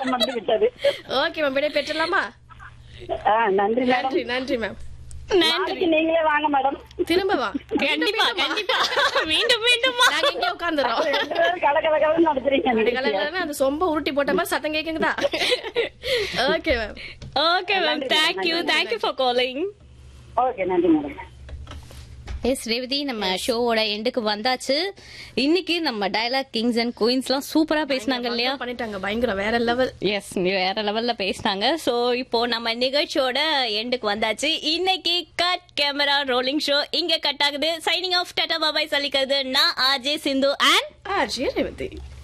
நேரம் வந்து விட்டது ஓகே மேம் விடை பெற்றலாமா ஆ, நன்றி மேடம் நன்றி நன்றி மேம் நாளைக்கு நீங்களே வாங்க மேடம் திரும்ப வா கண்டிப்பா கண்டிப்பா மீண்டும் மீண்டும் நாங்க இங்கே உட்காந்துறோம் ரெண்டு பேரும் கல கல கலன்னு நடத்துறீங்க அந்த சொம்ப உருட்டி போட்ட மாதிரி சத்தம் கேக்குதா okay ma'am okay ma'am thank you thank you for calling okay நன்றி மேடம் எஸ் ரேவதி நம்ம ஷோவோட எண்டுக்கு வந்தாச்சு இன்னைக்கு நம்ம டயலாக் கிங்ஸ் அண்ட் குயின்ஸ்லாம் சூப்பரா பேசினாங்க இல்லையா பண்ணிட்டாங்க பயங்கரம் வேற லெவல் எஸ் வேற லெவல்ல பேசினாங்க சோ இப்போ நம்ம நிகழ்ச்சியோட எண்டுக்கு வந்தாச்சு இன்னைக்கு கட் கேமரா ரோலிங் ஷோ இங்க கட் ஆகுது சைனிங் ஆஃப் டாடா பாபாய் சொல்லிக்கிறது நான் RJ Sindhu and uh G Revathi